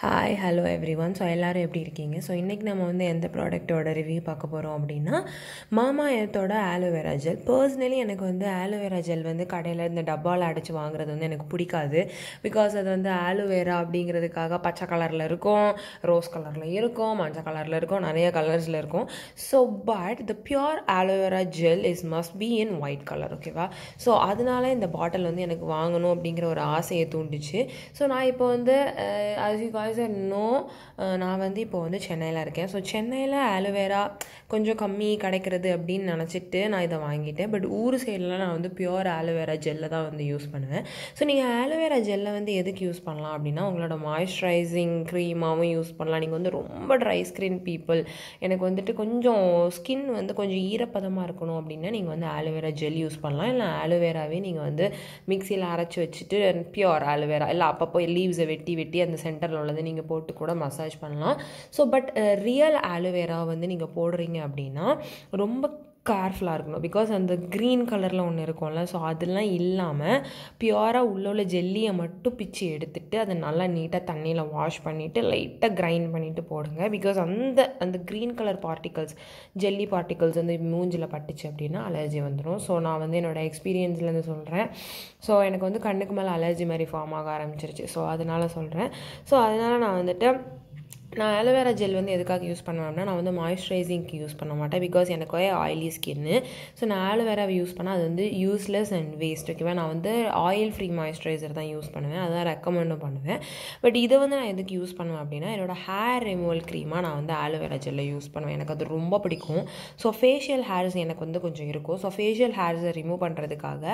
hi hello everyone so எல்லோரும் எப்படி இருக்கீங்க ஸோ இன்றைக்கி நம்ம வந்து எந்த ப்ராடக்ட்டோட ரிவ்யூ பார்க்க போகிறோம் அப்படின்னா மாமா எர்த்தோட ஆலோவேரா ஜெல் பர்சனலி எனக்கு வந்து ஆலோவேரா ஜெல் வந்து கடையில் இந்த டப்பாவில் அடைச்சி வாங்குறது வந்து எனக்கு பிடிக்காது பிகாஸ் அது வந்து ஆலோவேரா அப்படிங்கிறதுக்காக பச்சை கலரில் இருக்கும் ரோஸ் கலரில் இருக்கும் மஞ்சள் கலரில் இருக்கும் நிறைய கலர்ஸில் இருக்கும் so but the pure aloe vera gel is must be in white colour ஓகேவா ஸோ அதனால இந்த பாட்டில் வந்து எனக்கு வாங்கணும் அப்படிங்கிற ஒரு ஆசையை தூண்டுச்சு ஸோ நான் இப்போ வந்து as you guys நோ நான் வந்து இப்போ வந்து சென்னையில் இருக்கேன் ஸோ சென்னையில் ஆலோவேரா கொஞ்சம் கம்மி கிடைக்கிறது அப்படின்னு நினச்சிட்டு நான் இதை வாங்கிட்டேன் பட் ஊர் சைட்லலாம் நான் வந்து பியோர் ஆலோவேரா ஜெல்லை தான் வந்து யூஸ் பண்ணுவேன் ஸோ நீங்கள் ஆலோவேரா ஜெல்லை வந்து எதுக்கு யூஸ் பண்ணலாம் அப்படின்னா உங்களோட மாய்ஸ்சரைசிங் க்ரீமாகவும் யூஸ் பண்ணலாம் நீங்கள் வந்து ரொம்ப ட்ரை ஸ்கின் பீப்புள் எனக்கு வந்துட்டு கொஞ்சம் ஸ்கின் வந்து கொஞ்சம் ஈரப்பதமாக இருக்கணும் அப்படின்னா நீங்கள் வந்து ஆலோவேரா ஜெல் யூஸ் பண்ணலாம் இல்லை ஆலோவேராவே நீங்கள் வந்து மிக்சியில் அரைச்சி வச்சுட்டு பியோர் ஆலோவேரா இல்லை அப்பப்போ லீவ்ஸை வெட்டி வெட்டி அந்த சென்டரில் உள்ளது நீங்கள் போட்டு கூட மசாஜ் பண்ணலாம் ஸோ பட் ரியல் ஆலோவேரா வந்து நீங்கள் போடுறீங்க அப்படின்னா ரொம்ப கேர்ஃபுல்லாக இருக்கணும் பிகாஸ் அந்த க்ரீன் கலரில் ஒன்று இருக்கும்ல ஸோ அதெல்லாம் இல்லாமல் பியூராக உள்ள உள்ள ஜெல்லியை மட்டும் பிச்சு எடுத்துட்டு அதை நல்லா நீட்டாக தண்ணியில் வாஷ் பண்ணிவிட்டு லைட்டாக கிரைண்ட் பண்ணிவிட்டு போடுங்க பிகாஸ் அந்த அந்த green colour particles jelly particles வந்து மூஞ்சில் பட்டுச்சு அப்படின்னா அலர்ஜி வந்துடும் ஸோ நான் வந்து என்னோடய எக்ஸ்பீரியன்ஸ்லேருந்து சொல்கிறேன் ஸோ எனக்கு வந்து கண்ணுக்கு மேலே அலர்ஜி மாதிரி ஃபார்ம் ஆக ஆரம்பிச்சிருச்சு ஸோ அதனால் சொல்கிறேன் ஸோ அதனால் நான் வந்துட்டு நான் ஆலோவேரா ஜெல் வந்து எதுக்காக யூஸ் பண்ணுவேன் அப்படின்னா நான் வந்து மாய்ஸ்சரைசிங்க்கு யூஸ் பண்ண மாட்டேன் பிகாஸ் எனக்கு ஆயிலி ஸ்கின்னு ஸோ நான் ஆலோவேராவை யூஸ் பண்ணால் அது வந்து யூஸ்லெஸ் அண்ட் வேஸ்ட் ஓகேவா நான் வந்து ஆயில் ஃப்ரீ மாய்ஸ்சரைசர் தான் யூஸ் பண்ணுவேன் அதான் ரெக்கமெண்டும் பண்ணுவேன் பட் இதை வந்து நான் எதுக்கு யூஸ் பண்ணுவேன் அப்படின்னா என்னோடய ஹேர் ரிமூவல் க்ரீமாக நான் வந்து ஆலோவேரா ஜெல்லை யூஸ் பண்ணுவேன் எனக்கு அது ரொம்ப பிடிக்கும் ஸோ ஃபேஷியல் ஹேர்ஸ் எனக்கு வந்து கொஞ்சம் இருக்கும் ஸோ ஃபேஷியல் ஹேர்ஸை ரிமூவ் பண்ணுறதுக்காக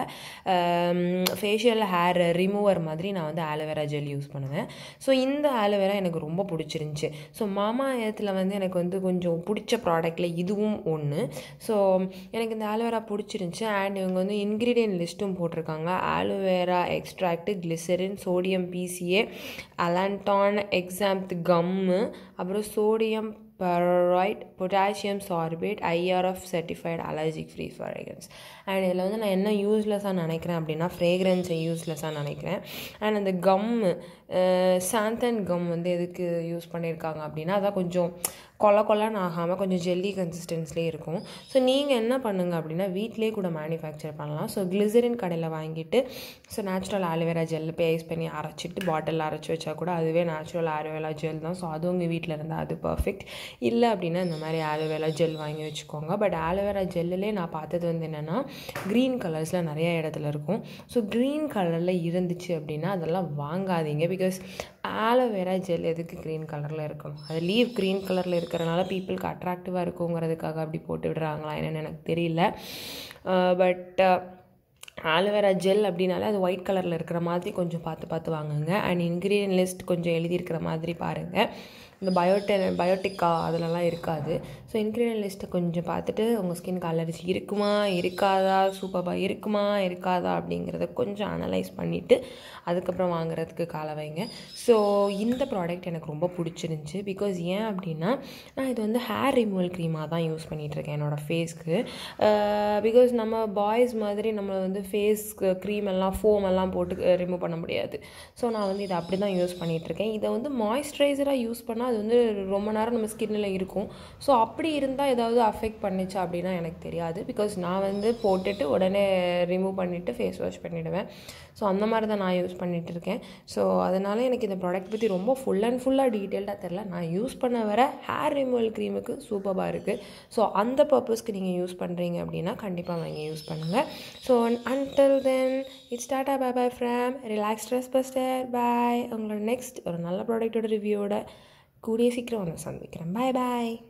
ஃபேஷியல் ஹேர் ரிமூவர் மாதிரி நான் வந்து ஆலோவேரா ஜெல் யூஸ் பண்ணுவேன் ஸோ இந்த ஆலோவேரா எனக்கு ரொம்ப பிடிச்சிருந்துச்சி ஸோ மாமா இடத்துல வந்து எனக்கு வந்து கொஞ்சம் பிடிச்ச ப்ராடக்டில் இதுவும் ஒன்று ஸோ எனக்கு இந்த ஆலோவேரா பிடிச்சிருந்துச்சி அண்ட் இவங்க வந்து இன்க்ரீடியன்ட் லிஸ்ட்டும் போட்டிருக்காங்க aloe vera extract glycerin sodium PCA allantoin xanthan gum அப்புறம் sodium fluoride potassium sorbate IRF certified allergic free fragrance and இதில் வந்து நான் என்ன யூஸ்லெஸ்ஸாக நினைக்கிறேன் அப்படின்னா ஃப்ரேக்ரன்ஸை யூஸ்லெஸ்ஸாக நினைக்கிறேன் அண்ட் அந்த கம்மு சாந்தன் கம் வந்து எதுக்கு யூஸ் பண்ணியிருக்காங்க அப்படின்னா அதான் கொஞ்சம் கொல கொலன்னு ஆகாமல் கொஞ்சம் ஜெல்லி கன்சிஸ்டன்ஸ்லேயே இருக்கும் ஸோ நீங்கள் என்ன பண்ணுங்கள் அப்படின்னா வீட்டிலே கூட மேனுஃபேக்சர் பண்ணலாம் ஸோ கிளிசரின் கடையில் வாங்கிட்டு so natural aloe vera gel paste பண்ணி அரைச்சிட்டு பாட்டிலில் அரைச்சி வச்சா கூட அதுவே நேச்சுரல் ஆலோவேரா ஜெல் தான் ஸோ அது உங்கள் வீட்டில் இருந்தால் அது பர்ஃபெக்ட் இல்லை அப்படின்னா இந்த மாதிரி ஆலோவேரா ஜெல் வாங்கி வச்சுக்கோங்க பட் ஆலோவேரா ஜெல்லுலே நான் பார்த்தது வந்து என்னென்னா க்ரீன் கலர்ஸில் நிறைய இடத்துல இருக்கும் ஸோ க்ரீன் கலரில் இருந்துச்சு அப்படின்னா அதெல்லாம் வாங்காதீங்க பிகாஸ் ஆலோவேரா ஜெல் எதுக்கு க்ரீன் கலரில் இருக்கணும் அது லீவ் க்ரீன் கலரில் இருக்கிறனால பீப்புளுக்கு அட்ராக்டிவாக இருக்குங்கிறதுக்காக அப்படி போட்டு விடுறாங்களா என்னென்னு எனக்கு தெரியல பட் ஆலோவேரா ஜெல் அப்படின்னாலே அது ஒயிட் கலரில் இருக்கிற மாதிரி கொஞ்சம் பார்த்து பார்த்து வாங்குங்க அண்ட் இன்க்ரீடியன்ட் லிஸ்ட் கொஞ்சம் எழுதியிருக்கிற மாதிரி பாருங்கள் இந்த பயோடெ பயோட்டிக்கா அதிலலாம் இருக்காது ஸோ இன்க்ரீடியன்ட் லிஸ்ட்டை கொஞ்சம் பார்த்துட்டு உங்கள் ஸ்கின்க்கு அலர்ஜி இருக்குமா இருக்காதா சூப்பராக இருக்குமா இருக்காதா அப்படிங்கிறத கொஞ்சம் அனலைஸ் பண்ணிவிட்டு அதுக்கப்புறம் வாங்குறதுக்கு கால வைங்க ஸோ இந்த ப்ராடக்ட் எனக்கு ரொம்ப பிடிச்சிருந்துச்சி பிகாஸ் ஏன் அப்படின்னா நான் இது வந்து ஹேர் ரிமூவல் க்ரீமாக தான் யூஸ் பண்ணிகிட்ருக்கேன் என்னோடய ஃபேஸ்க்கு பிகாஸ் நம்ம பாய்ஸ் மாதிரி நம்ம வந்து ஃபேஸ் க்ரீம் எல்லாம் ஃபோம் எல்லாம் போட்டு ரிமூவ் பண்ண முடியாது ஸோ நான் வந்து இதை அப்படி தான் யூஸ் பண்ணிகிட்ருக்கேன் இதை வந்து மாய்ஸ்சரைசராக யூஸ் பண்ணால் அது வந்து ரொம்ப நேரம் நம்ம ஸ்கின்னில் இருக்கும் ஸோ அப்படி இருந்தால் ஏதாவது அஃபெக்ட் பண்ணிச்சு அப்படின்னா எனக்கு தெரியாது பிகாஸ் நான் வந்து போட்டுட்டு உடனே ரிமூவ் பண்ணிவிட்டு ஃபேஸ் வாஷ் பண்ணிவிடுவேன் ஸோ அந்த மாதிரி தான் நான் யூஸ் பண்ணிகிட்டு இருக்கேன் ஸோ அதனால் எனக்கு இந்த ப்ராடக்ட் பற்றி ரொம்ப ஃபுல் அண்ட் ஃபுல்லாக டீட்டெயில்டாக தெரில நான் யூஸ் பண்ண வர ஹேர் ரிமூவல் க்ரீமுக்கு சூப்பராக இருக்குது ஸோ அந்த பர்பஸ்க்கு நீங்கள் யூஸ் பண்ணுறீங்க அப்படின்னா கண்டிப்பாக வாங்கி யூஸ் பண்ணுங்கள் so until then it's tata bye bye from relax stress buster bye உங்களோட நெக்ஸ்ட் ஒரு நல்ல ப்ராடக்டோட ரிவ்யூவோட கூடிய சீக்கிரம் வந்து சந்திக்கிறேன் பாய் பாய்